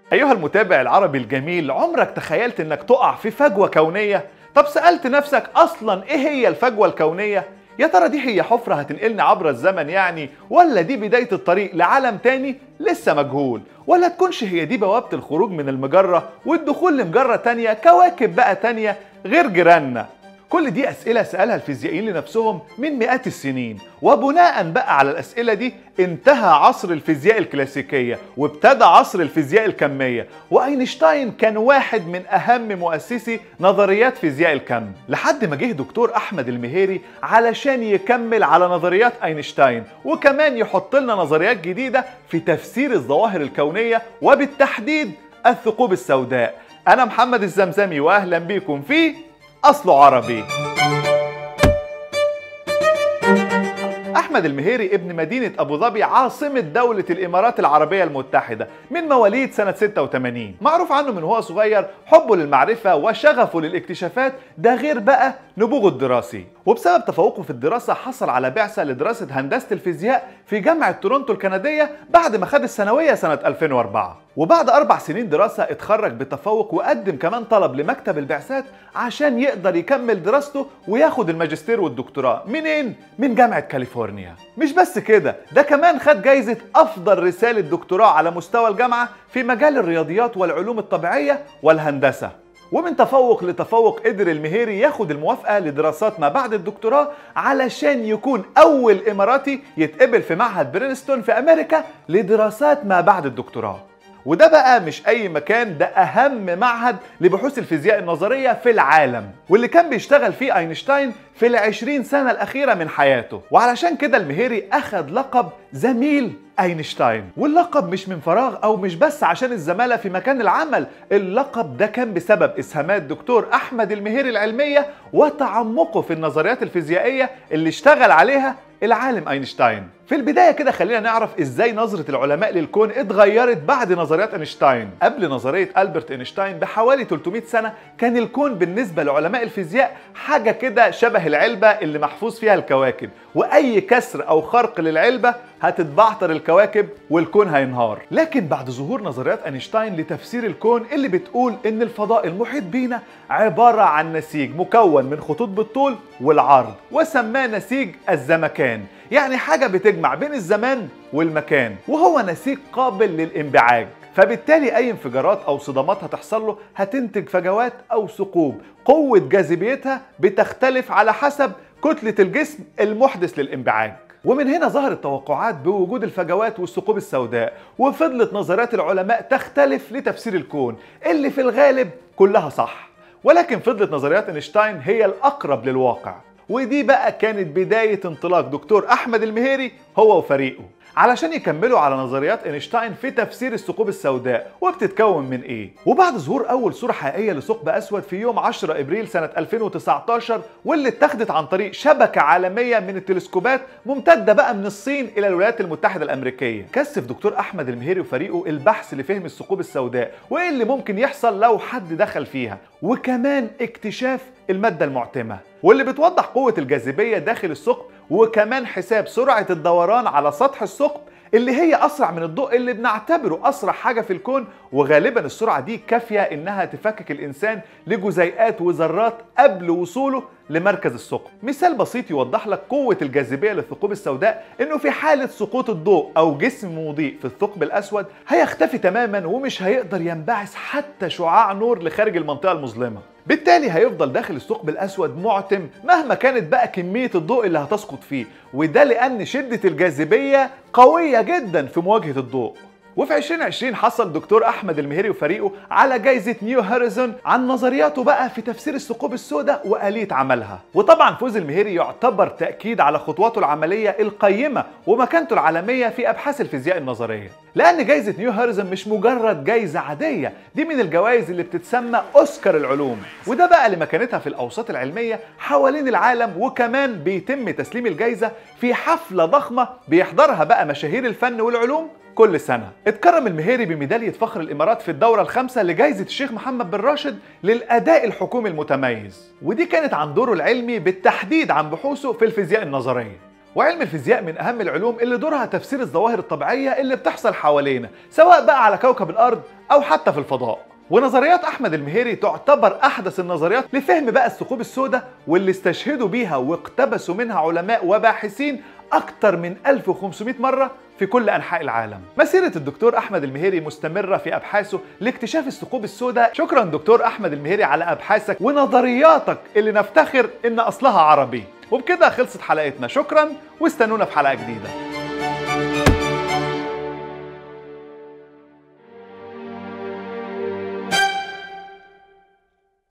أيها المتابع العربي الجميل عمرك تخيلت إنك تقع في فجوة كونية؟ طب سألت نفسك أصلا إيه هي الفجوة الكونية؟ يا ترى دي هي حفرة هتنقلنا عبر الزمن يعني ولا دي بداية الطريق لعالم تاني لسه مجهول ولا تكونش هي دي بوابة الخروج من المجرة والدخول لمجرة تانية كواكب بقى تانية غير جيراننا كل دي أسئلة سألها الفيزيائيين لنفسهم من مئات السنين وبناء بقى على الأسئلة دي انتهى عصر الفيزياء الكلاسيكية وابتدى عصر الفيزياء الكمية وأينشتاين كان واحد من أهم مؤسسي نظريات فيزياء الكم لحد ما جه دكتور أحمد المهيري علشان يكمل على نظريات أينشتاين وكمان يحط لنا نظريات جديدة في تفسير الظواهر الكونية وبالتحديد الثقوب السوداء أنا محمد الزمزمي وأهلا بيكم في أصله عربي أحمد المهيري ابن مدينة أبو ظبي عاصمة دولة الإمارات العربية المتحدة من مواليد سنة 86 معروف عنه من هو صغير حبه للمعرفة وشغفه للاكتشافات ده غير بقى نبوغه الدراسي وبسبب تفوقه في الدراسة حصل على بعثة لدراسة هندسة الفيزياء في جامعة تورونتو الكندية بعد ما خد الثانوية سنة 2004 وبعد أربع سنين دراسة اتخرج بتفوق وقدم كمان طلب لمكتب البعثات عشان يقدر يكمل دراسته وياخد الماجستير والدكتوراه منين؟ من جامعة كاليفورنيا مش بس كده ده كمان خد جايزة أفضل رسالة دكتوراه على مستوى الجامعة في مجال الرياضيات والعلوم الطبيعية والهندسة ومن تفوق لتفوق قدر المهيري ياخد الموافقة لدراسات ما بعد الدكتوراه علشان يكون أول إماراتي يتقبل في معهد برينستون في أمريكا لدراسات ما بعد الدكتوراه وده بقى مش أي مكان ده أهم معهد لبحوث الفيزياء النظرية في العالم واللي كان بيشتغل فيه أينشتاين في العشرين سنة الأخيرة من حياته وعلشان كده المهيري أخد لقب زميل أينشتاين واللقب مش من فراغ أو مش بس عشان الزمالة في مكان العمل اللقب ده كان بسبب إسهامات دكتور أحمد المهيري العلمية وتعمقه في النظريات الفيزيائية اللي اشتغل عليها العالم أينشتاين في البداية كده خلينا نعرف ازاي نظرة العلماء للكون اتغيرت بعد نظريات اينشتاين قبل نظرية ألبرت اينشتاين بحوالي 300 سنة كان الكون بالنسبة لعلماء الفيزياء حاجة كده شبه العلبة اللي محفوظ فيها الكواكب وأي كسر أو خرق للعلبة هتتبعتر الكواكب والكون هينهار لكن بعد ظهور نظريات اينشتاين لتفسير الكون اللي بتقول ان الفضاء المحيط بينا عبارة عن نسيج مكون من خطوط بالطول والعرض وسماه نسيج الزمكان يعني حاجة بتجمع بين الزمان والمكان وهو نسيج قابل للانبعاج فبالتالي اي انفجارات او صدمات هتحصل له هتنتج فجوات او ثقوب قوة جاذبيتها بتختلف على حسب كتلة الجسم المحدث للانبعاج ومن هنا ظهرت توقعات بوجود الفجوات والثقوب السوداء وفضلت نظريات العلماء تختلف لتفسير الكون اللي في الغالب كلها صح ولكن فضلت نظريات اينشتاين هي الاقرب للواقع ودي بقى كانت بداية انطلاق دكتور أحمد المهيري هو وفريقه علشان يكملوا على نظريات اينشتاين في تفسير الثقوب السوداء وبتتكون من ايه وبعد ظهور اول صوره حقيقيه لثقب اسود في يوم 10 ابريل سنه 2019 واللي اتخذت عن طريق شبكه عالميه من التلسكوبات ممتده بقى من الصين الى الولايات المتحده الامريكيه كثف دكتور احمد المهيري وفريقه البحث لفهم الثقوب السوداء وايه اللي ممكن يحصل لو حد دخل فيها وكمان اكتشاف الماده المعتمه واللي بتوضح قوه الجاذبيه داخل الثقب وكمان حساب سرعه الدوران على سطح الثقب اللي هي اسرع من الضوء اللي بنعتبره اسرع حاجه في الكون وغالبا السرعه دي كافيه انها تفكك الانسان لجزيئات وذرات قبل وصوله لمركز الثقب مثال بسيط يوضح لك قوة الجاذبية للثقوب السوداء انه في حالة سقوط الضوء او جسم مضيء في الثقب الاسود هيختفي تماما ومش هيقدر ينبعث حتى شعاع نور لخارج المنطقة المظلمة بالتالي هيفضل داخل الثقب الاسود معتم مهما كانت بقى كميه الضوء اللي هتسقط فيه وده لان شده الجاذبيه قويه جدا في مواجهه الضوء وفي 2020 حصل دكتور احمد المهيري وفريقه على جائزه نيو هوريزون عن نظرياته بقى في تفسير الثقوب السوداء واليه عملها وطبعا فوز المهيري يعتبر تاكيد على خطواته العمليه القيمه ومكانته العالميه في ابحاث الفيزياء النظريه لان جائزه نيو هوريزون مش مجرد جائزه عاديه دي من الجوائز اللي بتتسمى اوسكار العلوم وده بقى لمكانتها في الاوساط العلميه حوالين العالم وكمان بيتم تسليم الجائزه في حفله ضخمه بيحضرها بقى مشاهير الفن والعلوم كل سنة اتكرم المهيري بميدالية فخر الإمارات في الدورة الخامسة لجائزة الشيخ محمد بن راشد للأداء الحكومي المتميز ودي كانت عن دوره العلمي بالتحديد عن بحوثه في الفيزياء النظرية وعلم الفيزياء من أهم العلوم اللي دورها تفسير الظواهر الطبيعية اللي بتحصل حوالينا سواء بقى على كوكب الأرض أو حتى في الفضاء ونظريات أحمد المهيري تعتبر أحدث النظريات لفهم بقى الثقوب السوداء واللي استشهدوا بيها واقتبسوا منها علماء وباحثين أكتر من 1500 مرة في كل أنحاء العالم مسيرة الدكتور أحمد المهيري مستمرة في أبحاثه لاكتشاف الثقوب السوداء شكرا دكتور أحمد المهيري على أبحاثك ونظرياتك اللي نفتخر إن أصلها عربي وبكده خلصت حلقتنا شكرا واستنونا في حلقة جديدة